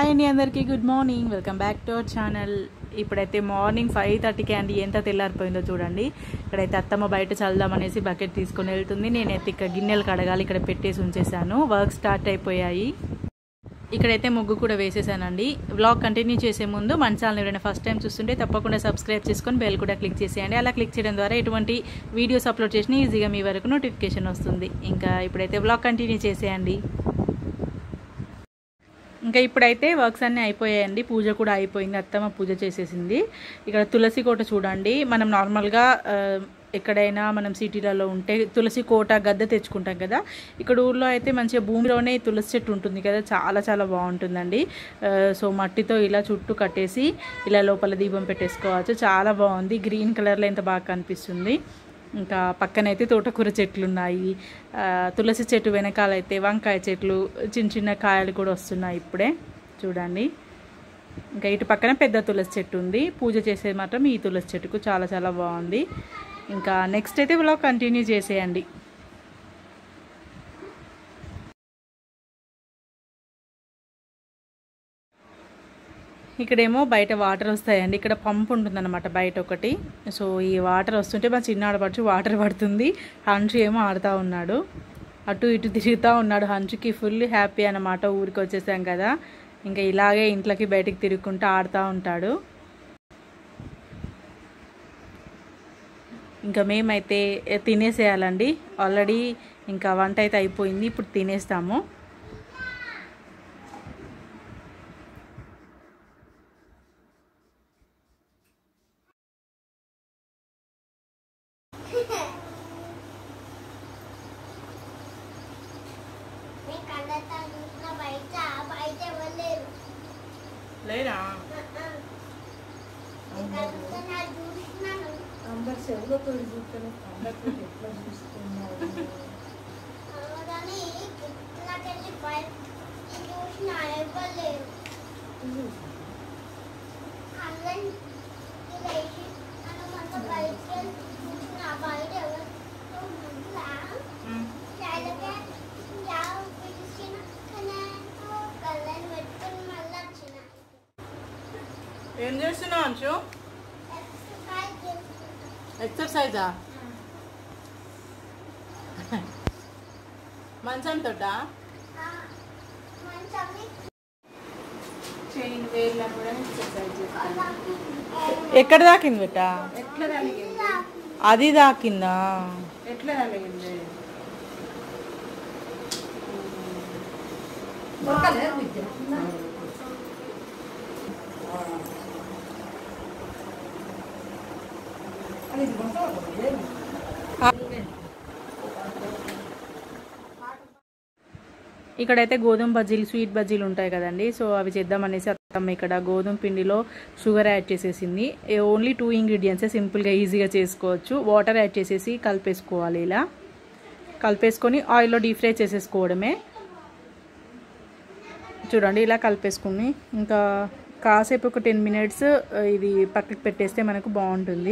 Hi అండి అందరికీ good morning welcome back to our channel ఇప్పుడైతే మార్నింగ్ ఫైవ్ థర్టీకి అండి ఎంత తెల్లారిపోయిందో చూడండి ఇక్కడైతే అత్తమ్మ బయట చల్దామనేసి బకెట్ తీసుకొని వెళ్తుంది నేనైతే ఇక్కడ గిన్నెలు కడగాలి ఇక్కడ పెట్టేసి ఉంచేసాను వర్క్ స్టార్ట్ అయిపోయాయి ఇక్కడైతే ముగ్గు కూడా వేసేసానండి వ్లాగ్ కంటిన్యూ చేసే ముందు మన ఛానల్ ఎవరైనా ఫస్ట్ టైం చూస్తుంటే తప్పకుండా సబ్స్క్రైబ్ చేసుకొని బెల్ కూడా క్లిక్ చేసేయండి అలా క్లిక్ చేయడం ద్వారా ఎటువంటి వీడియోస్ అప్లోడ్ చేసినా ఈజీగా మీ వరకు నోటిఫికేషన్ వస్తుంది ఇంకా ఇప్పుడైతే వ్లాగ్ కంటిన్యూ చేసేయండి ఇంకా ఇప్పుడైతే వర్క్స్ అన్నీ అయిపోయాయండి పూజ కూడా అయిపోయింది అత్తమ్మ పూజ చేసేసింది ఇక్కడ తులసి కోట చూడండి మనం నార్మల్గా ఆ, ఎక్కడైనా మనం సిటీలలో ఉంటే తులసి కోట గద్దె తెచ్చుకుంటాం కదా ఇక్కడ ఊర్లో అయితే మంచిగా భూమిలోనే తులసి చెట్టు ఉంటుంది కదా చాలా చాలా బాగుంటుందండి ఆ, సో మట్టితో ఇలా చుట్టూ కట్టేసి ఇలా లోపల దీపం పెట్టేసుకోవచ్చు చాలా బాగుంది గ్రీన్ కలర్లో ఎంత బాగా కనిపిస్తుంది ఇంకా పక్కనైతే తోటకూర చెట్లు ఉన్నాయి ఆ, తులసి చెట్టు వెనకాలైతే వంకాయ చెట్లు చిన్న చిన్న కాయలు కూడా వస్తున్నాయి ఇప్పుడే చూడండి ఇంకా ఇటు పక్కన పెద్ద తులసి చెట్టు ఉంది పూజ చేసేది మాత్రం ఈ తులసి చెట్టుకు చాలా చాలా బాగుంది ఇంకా నెక్స్ట్ అయితే బ్లాగ్ కంటిన్యూ చేసేయండి ఇక్కడేమో బయట వాటర్ వస్తాయండి ఇక్కడ పంప్ ఉంటుందన్నమాట బయట ఒకటి సో ఈ వాటర్ వస్తుంటే మా చిన్న ఆడపడుచు వాటర్ పడుతుంది హంచు ఏమో ఆడుతూ ఉన్నాడు అటు ఇటు తిరుగుతూ ఉన్నాడు హంచుకి ఫుల్ హ్యాపీ అన్నమాట ఊరికి వచ్చేసాం కదా ఇంకా ఇలాగే ఇంట్లోకి బయటికి తిరుగుకుంటూ ఆడుతూ ఉంటాడు ఇంకా మేమైతే తినేసేయాలండి ఆల్రెడీ ఇంకా వంట అయితే అయిపోయింది ఇప్పుడు తినేస్తాము మీ కళ్ళతో చూసిన బయట బయట ఇవ్వలేరు లేరా మీ కళ్ళతో నా చూసినాను అందరు చెవులో తోడు చూస్తేనే అందరికీ ఎట్లా చూస్తున్నారు కానీ కిట్లకెళ్ళి బయట చూసిన ఇవ్వలేరు అందరి లేచి నన్ను మొత్తం బయటకి వెళ్ళి చూసిన బయట ఎవరు చైలకే యావ పిలిచిన కానీ కళ్ళని పెట్టుకుని మళ్ళీ వచ్చిన ఏం చేస్తున్నావు అంచు ఎక్సర్సైజ్ చేస్తున్నా ఎక్సర్సైజా మంచం తోటా మంచి చైన్ వేర్లా కూడా ఎక్సర్సైజ్ చేస్తాను ఎక్కడ దాకింది బెట్ట ఎట్లా తగిలింది అది దాకిందా ఎట్లా తగిలింది దొరకలేదు విద్య అది ఇది కొనసాగుతుంది. ఇక్కడైతే గోధుమ బజ్జీలు స్వీట్ బజ్జీలు ఉంటాయి కదండి సో అవి చేద్దామనేసి అత్తమ్మ ఇక్కడ గోధుమ పిండిలో షుగర్ యాడ్ చేసేసింది ఓన్లీ టూ ఇంగ్రీడియంట్సే సింపుల్గా ఈజీగా చేసుకోవచ్చు వాటర్ యాడ్ చేసేసి కలిపేసుకోవాలి ఇలా కలిపేసుకొని ఆయిల్లో డీప్ ఫ్రై చేసేసుకోవడమే చూడండి ఇలా కలిపేసుకుని ఇంకా కాసేపు ఒక టెన్ మినిట్స్ ఇది పక్కకి పెట్టేస్తే మనకు బాగుంటుంది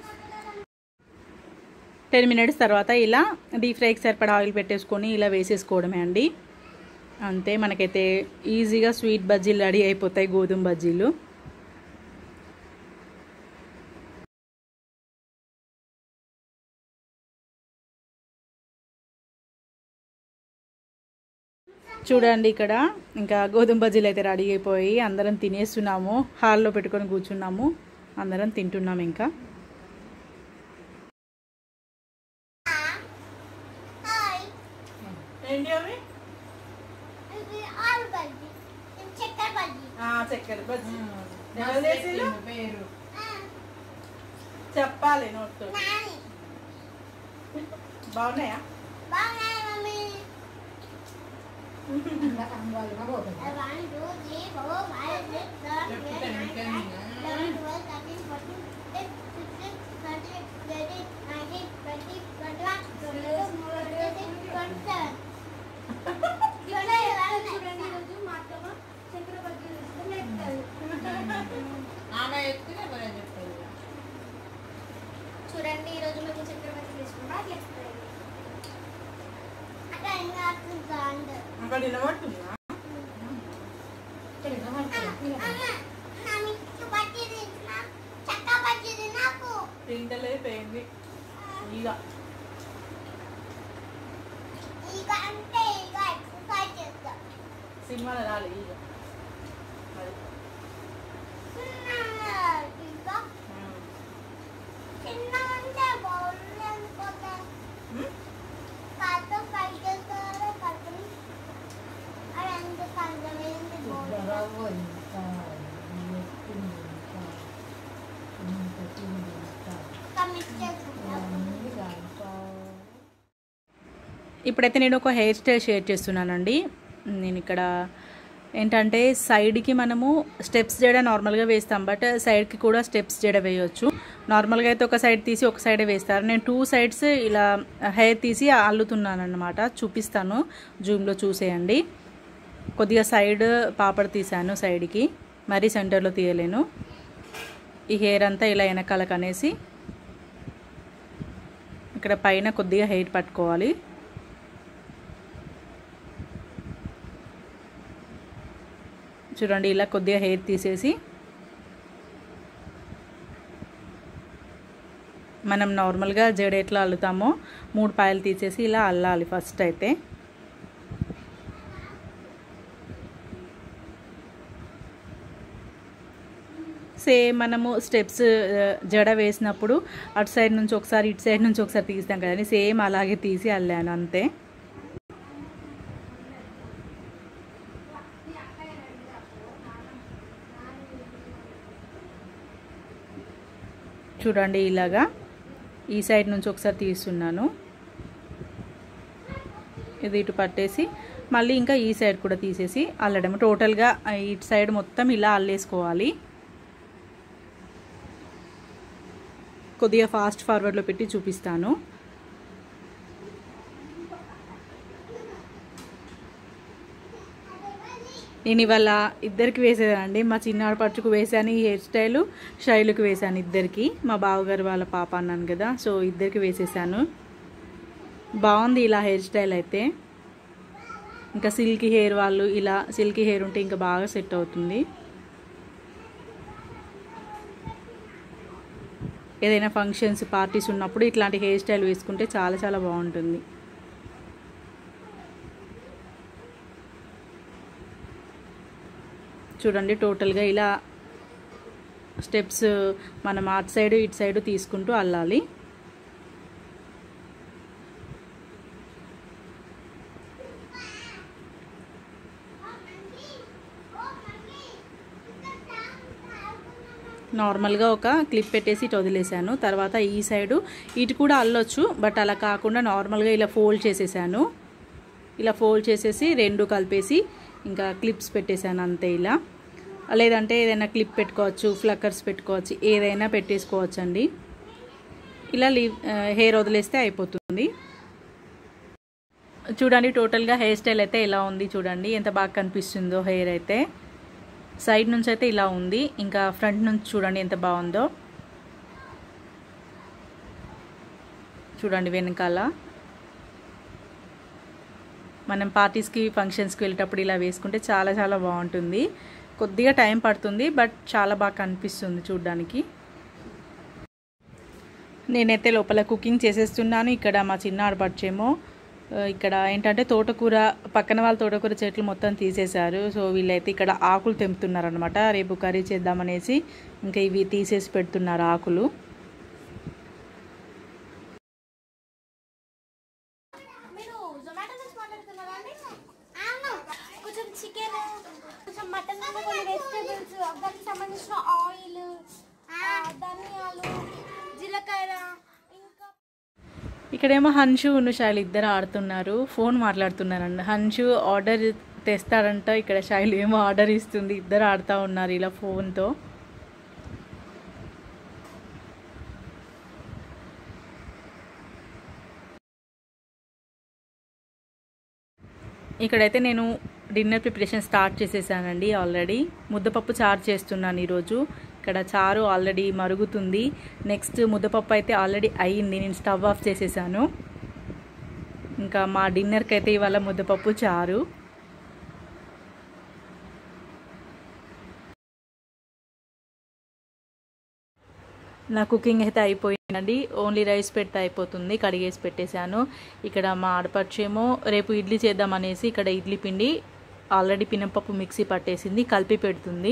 టెన్ మినిట్స్ తర్వాత ఇలా డీప్ ఫ్రైకి సరిపడా ఆయిల్ పెట్టేసుకొని ఇలా వేసేసుకోవడమే అండి అంతే మనకైతే ఈజీగా స్వీట్ బజ్జీలు రెడీ అయిపోతాయి గోధుమ బజ్జీలు చూడండి ఇక్కడ ఇంకా గోధుమ బజ్జీలు అయితే రెడీ అయిపోయి అందరం తినేస్తున్నాము హాల్లో పెట్టుకొని కూర్చున్నాము అందరం తింటున్నాం ఇంకా హాయ్ ఏంటి అవి ఇది ఆలు బజ్జీ ఇది చక్కెర బజ్జీ చక్కెర బజ్జీ పేరు చెప్పాలి నోట్తో నాని బాగున్నాయా బాగున్నాయి మమ్మీ వాళ్ళ పోతుంది one two three four five six seven eight nine ten eleven twelve thirteen fourteen fifteen sixteen seventeen eighteen nineteen twenty twenty one twenty two twenty six twenty seven ఆమె ఎత్తుకునే మరి చెప్తారు చూడండి ఈరోజు మేము చక్కెర బజ్జీ తీసుకున్నాం అట్లా అక్కడ ఇంకా అట్లా అక్కడ నిలబడుతుందా ఇక్కడ నా మిక్కి బజ్జీ తిన్నా చక్క బజ్జీ తిన్నాకు తింటలేకపోయింది ఇక ఇక అంటే ఇక ఎక్సర్సైజ్ చేస్తా సినిమాలో రాలే ఇక మరి. చిన్నగా ఇక చిన్న ఉంటే బౌల్ అనుకోతే ఉమ్. కాతో ఫ్రై చేస్తారు కడుపుని అది ఎంత కందమైంది బౌల్ రవ్వ ఇంత ఎత్తుంది ఇంత ఇంత తిండి ఇంత ఇంకా మిక్స్ చేసుకుంటాం ఇవన్నీ కలుపుతా ఇప్పుడైతే నేను ఒక హెయిర్ స్టైల్ షేర్ చేస్తున్నానండి నేను ఇక్కడ ఏంటంటే సైడ్కి మనము స్టెప్స్ జడ నార్మల్గా వేస్తాం బట్ సైడ్కి కూడా స్టెప్స్ జడ వేయొచ్చు నార్మల్గా అయితే ఒక సైడ్ తీసి ఒక సైడే వేస్తారు నేను టూ సైడ్స్ ఇలా హెయిర్ తీసి అల్లుతున్నాను అనమాట చూపిస్తాను జూమ్లో చూసేయండి కొద్దిగా సైడ్ పాపడ తీసాను సైడ్కి మరీ సెంటర్లో తీయలేను ఈ హెయిర్ అంతా ఇలా వెనకాలకు అనేసి ఇక్కడ పైన కొద్దిగా హెయిర్ పట్టుకోవాలి చూడండి ఇలా కొద్దిగా హెయిర్ తీసేసి మనం నార్మల్గా జడ ఎట్లా అల్లుతామో మూడు పాయలు తీసేసి ఇలా అల్లాలి ఫస్ట్ అయితే సేమ్ మనము స్టెప్స్ జడ వేసినప్పుడు అటు సైడ్ నుంచి ఒకసారి ఇటు సైడ్ నుంచి ఒకసారి తీస్తాం కదండి సేమ్ అలాగే తీసి అల్లాను అంతే చూడండి ఇలాగా ఈ సైడ్ నుంచి ఒకసారి తీస్తున్నాను ఇది ఇటు పట్టేసి మళ్ళీ ఇంకా ఈ సైడ్ కూడా తీసేసి అల్లడం టోటల్గా ఇటు సైడ్ మొత్తం ఇలా అల్లేసుకోవాలి కొద్దిగా ఫాస్ట్ ఫార్వర్డ్లో పెట్టి చూపిస్తాను నేను ఇవాళ ఇద్దరికి వేసేదానండి మా చిన్నాడు పట్టుకు వేసాను ఈ హెయిర్ స్టైల్ శైలుకి వేసాను ఇద్దరికి మా బావగారు వాళ్ళ పాప అన్నాను కదా సో ఇద్దరికి వేసేసాను బాగుంది ఇలా హెయిర్ స్టైల్ అయితే ఇంకా సిల్కీ హెయిర్ వాళ్ళు ఇలా సిల్కీ హెయిర్ ఉంటే ఇంకా బాగా సెట్ అవుతుంది ఏదైనా ఫంక్షన్స్ పార్టీస్ ఉన్నప్పుడు ఇట్లాంటి హెయిర్ స్టైల్ వేసుకుంటే చాలా చాలా బాగుంటుంది చూడండి టోటల్గా ఇలా స్టెప్స్ మనం అటు సైడ్ ఇటు సైడ్ తీసుకుంటూ అల్లాలి నార్మల్గా ఒక క్లిప్ పెట్టేసి ఇటు వదిలేసాను తర్వాత ఈ సైడు ఇటు కూడా అల్లొచ్చు బట్ అలా కాకుండా నార్మల్గా ఇలా ఫోల్డ్ చేసేసాను ఇలా ఫోల్డ్ చేసేసి రెండు కలిపేసి ఇంకా క్లిప్స్ పెట్టేశాను అంతే ఇలా లేదంటే ఏదైనా క్లిప్ పెట్టుకోవచ్చు ఫ్లక్కర్స్ పెట్టుకోవచ్చు ఏదైనా పెట్టేసుకోవచ్చు అండి ఇలా లీవ్ హెయిర్ వదిలేస్తే అయిపోతుంది చూడండి టోటల్గా హెయిర్ స్టైల్ అయితే ఇలా ఉంది చూడండి ఎంత బాగా కనిపిస్తుందో హెయిర్ అయితే సైడ్ నుంచి అయితే ఇలా ఉంది ఇంకా ఫ్రంట్ నుంచి చూడండి ఎంత బాగుందో చూడండి వెనకాల మనం పార్టీస్కి ఫంక్షన్స్కి వెళ్ళేటప్పుడు ఇలా వేసుకుంటే చాలా చాలా బాగుంటుంది కొద్దిగా టైం పడుతుంది బట్ చాలా బాగా కనిపిస్తుంది చూడ్డానికి నేనైతే లోపల కుకింగ్ చేసేస్తున్నాను ఇక్కడ మా చిన్న ఆడపడిచేమో ఆ, ఇక్కడ ఏంటంటే తోటకూర పక్కన వాళ్ళ తోటకూర చెట్లు మొత్తం తీసేశారు సో వీళ్ళైతే ఇక్కడ ఆకులు తెంపుతున్నారు అనమాట రేపు కర్రీ చేద్దామనేసి ఇంకా ఇవి తీసేసి పెడుతున్నారు ఆకులు మీరు జొమాటో నుంచి మాట్లాడుతున్నారా అండి అవును కొంచెం చికెన్ కొంచెం మటన్ కొన్ని వెజిటేబుల్స్ దానికి సంబంధించిన ఆయిల్ ధనియాలు జీలకర్ర ఇంకా ఇక్కడేమో హన్షు శైలి ఇద్దరు ఆడుతున్నారు ఫోన్ మాట్లాడుతున్నారండి హన్షు ఆర్డర్ తెస్తాడంట ఇక్కడ శైలి ఏమో ఆర్డర్ ఇస్తుంది ఇద్దరు ఆడుతూ ఉన్నారు ఇలా ఫోన్తో ఇక్కడైతే నేను డిన్నర్ ప్రిపరేషన్ స్టార్ట్ చేసేసానండి ఆల్రెడీ ముద్దపప్పు చారు చేస్తున్నాను ఈరోజు ఇక్కడ చారు ఆల్రెడీ మరుగుతుంది నెక్స్ట్ ముద్దపప్పు అయితే ఆల్రెడీ అయ్యింది నేను స్టవ్ ఆఫ్ చేసేసాను ఇంకా మా డిన్నర్కి అయితే ఇవాళ ముద్దపప్పు చారు నా కుకింగ్ అయితే అయిపోయిందండి ఓన్లీ రైస్ పెడితే అయిపోతుంది కడిగేసి పెట్టేశాను ఇక్కడ మా ఆడపడుచేమో రేపు ఇడ్లీ చేద్దామనేసి ఇక్కడ ఇడ్లీ పిండి ఆల్రెడీ పినపప్పు మిక్సీ పట్టేసింది కలిపి పెడుతుంది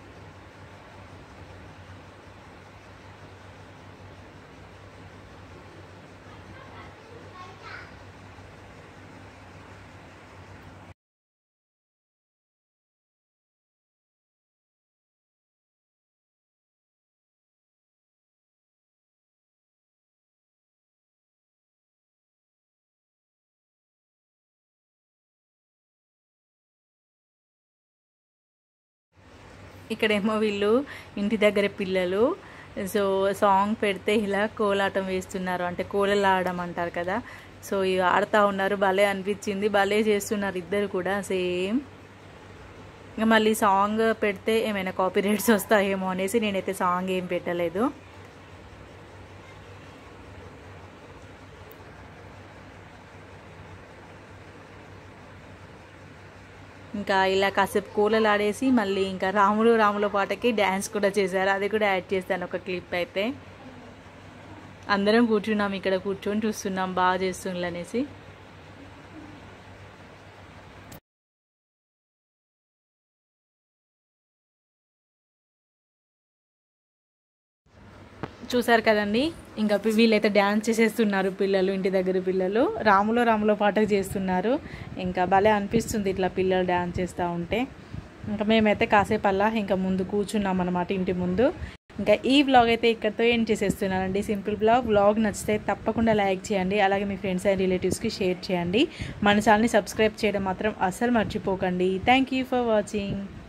ఇక్కడేమో వీళ్ళు ఇంటి దగ్గర పిల్లలు సో సాంగ్ పెడితే ఇలా కోలాటం వేస్తున్నారు అంటే కోలలు ఆడడం అంటారు కదా సో ఇవి ఆడుతూ ఉన్నారు భలే అనిపించింది భలే చేస్తున్నారు ఇద్దరు కూడా సేమ్ ఇంకా మళ్ళీ సాంగ్ పెడితే ఏమైనా కాపీ రైట్స్ వస్తాయేమో అనేసి నేనైతే సాంగ్ ఏం పెట్టలేదు ఇంకా ఇలా కాసేపు కూలలు ఆడేసి మళ్ళీ ఇంకా రాములు రాముల పాటకి డ్యాన్స్ కూడా చేశారు అది కూడా యాడ్ చేస్తాను ఒక క్లిప్ అయితే అందరం కూర్చున్నాం ఇక్కడ కూర్చొని చూస్తున్నాం బాగా చేస్తుండ్రు అనేసి చూసారు కదండి ఇంకా పి- వీళ్ళైతే డ్యాన్స్ చేసేస్తున్నారు పిల్లలు ఇంటి దగ్గర పిల్లలు రాములో రాములో పాటకు చేస్తున్నారు ఇంకా భలే అనిపిస్తుంది ఇట్లా పిల్లలు డ్యాన్స్ చేస్తూ ఉంటే ఇంకా మేమైతే కాసేపు అలా ఇంకా ముందు కూర్చున్నాం అనమాట ఇంటి ముందు ఇంకా ఈ వ్లాగ్ అయితే ఇక్కడితో ఏం చేసేస్తున్నానండి సింపుల్ బ్లాగ్ వ్లాగ్ నచ్చితే తప్పకుండా లైక్ చేయండి అలాగే మీ ఫ్రెండ్స్ అండ్ రిలేటివ్స్కి షేర్ చేయండి మన ఛానల్ని సబ్స్క్రైబ్ చేయడం మాత్రం అస్సలు మర్చిపోకండి థ్యాంక్ యూ ఫర్ వాచింగ్